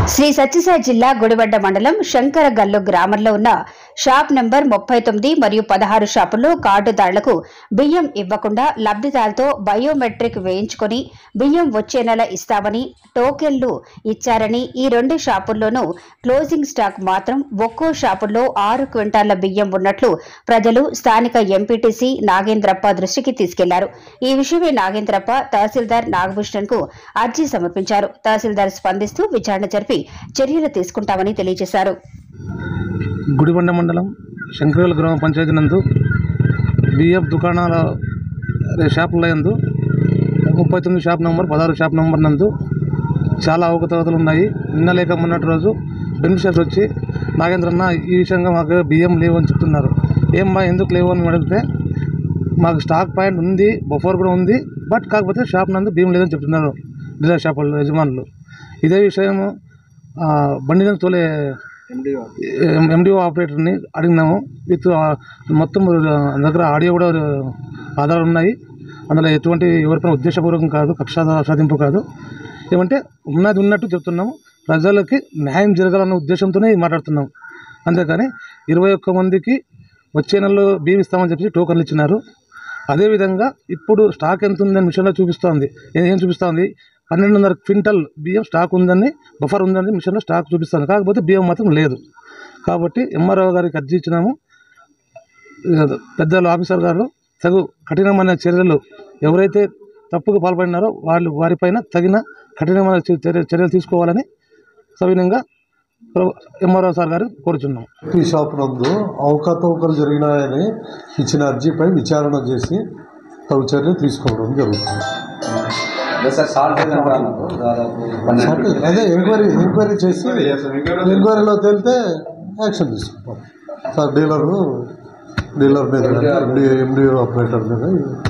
శ్రీ సత్యసాయి జిల్లా గుడిబండ మండలం శంకరగల్లు గ్రామంలో ఉన్న షాప్ నంబర్ ముప్పై తొమ్మిది మరియు పదహారు షాపుల్లో కార్డుదారులకు బియ్యం ఇవ్వకుండా లబ్దిదారులతో బయోమెట్రిక్ వేయించుకొని బియ్యం వచ్చే నెల ఇస్తామని టోకెన్లు ఇచ్చారని ఈ రెండు షాపుల్లోనూ క్లోజింగ్ స్టాక్ మాత్రం ఒక్కో షాపుల్లో ఆరు క్వింటాళ్ల బియ్యం ఉన్నట్లు ప్రజలు స్థానిక ఎంపీటీసీ నాగేంద్రప్ప దృష్టికి తీసుకెళ్లారు ఈ విషయమై నాగేంద్రప్ప తహసీల్దార్ నాగభూషణ్ కు అర్జీ సమర్పించారు తహసీల్దార్ స్పందిస్తూ విచారణ జరిపి చర్యలు తీసుకుంటామని తెలియజేశారు గుడిబండ మండలం శంకరవేల గ్రామ పంచాయతీ నందు బిఎఫ్ దుకాణాల అదే షాపుల యందు ముప్పై తొమ్మిది షాప్ నంబర్ పదహారు షాప్ నంబర్ నందు చాలా అవకతవకలు ఉన్నాయి నిన్న లేక మొన్నటి రోజు బెనిఫిషియర్స్ వచ్చి నాగేంద్రన్న ఈ విషయంగా మాకు బియ్యం లేవు అని చెప్తున్నారు ఏం బా ఎందుకు లేవు అని అడిగితే మాకు స్టాక్ పాయింట్ ఉంది బఫర్ కూడా ఉంది బట్ కాకపోతే షాప్ నందు బియ్యం లేదని చెప్తున్నారు డీలర్ షాపులు యజమానులు ఇదే విషయము ఆ, బండి నందు తోలే ఎండిఓ ఆపరేటర్ని అడిగినాము విత్ ఆ, మొత్తం ఆ, దగ్గర ఆడియో కూడా ఆధారాలు ఉన్నాయి అందులో ఎటువంటి ఎవరిపైన ఉద్దేశపూర్వకం కాదు కక్ష సాధింపు కాదు ఏమంటే ఉన్నది ఉన్నట్టు చెప్తున్నాము ప్రజలకి న్యాయం జరగాలన్న ఉద్దేశంతోనే ఇది మాట్లాడుతున్నాం అంతేకాని ఇరవై ఒక్క మందికి వచ్చే నెలలో బియ్యం ఇస్తామని చెప్పి టోకన్లు ఇచ్చినారు అదేవిధంగా ఇప్పుడు స్టాక్ ఎంత ఉందని మిషన్లో చూపిస్తోంది ఏం ఏం చూపిస్తోంది పన్నెండున్నర క్వింటల్ బియ్యం స్టాక్ ఉందని బఫర్ ఉందని మిషన్లో స్టాక్ చూపిస్తుంది కాకపోతే బియ్యం మాత్రం లేదు కాబట్టి ఎంఆర్ఓ గారికి అర్జీ ఇచ్చినాము ఇక పెద్దలు ఆఫీసర్ గారు తగు కఠినమైన చర్యలు ఎవరైతే తప్పుకు పాల్పడినారో వాళ్ళు వారిపైన తగిన కఠినమైన చర్య- చర్య- చర్యలు తీసుకోవాలని సవినంగా ఎంఆర్ఓ సార్ గారు కోరుచున్నాం టీ షాప్ నందు అవకతవకలు జరిగినాయని ఇచ్చిన అర్జీపై విచారణ చేసి తగు చర్య తీసుకోవడం జరుగుతుంది లేదు సార్ సాల్ట్ ఏంటంటే అన్నారు దాదాపు పన్నెండు అదే ఎంక్వైరీ ఎంక్వైరీ చేసి ఎంక్వైరీలో తేలితే యాక్షన్ తీసుకుంటాం సార్ డీలరు డీలర్ మీద ఎండి ఎండి ఆపరేటర్ మీద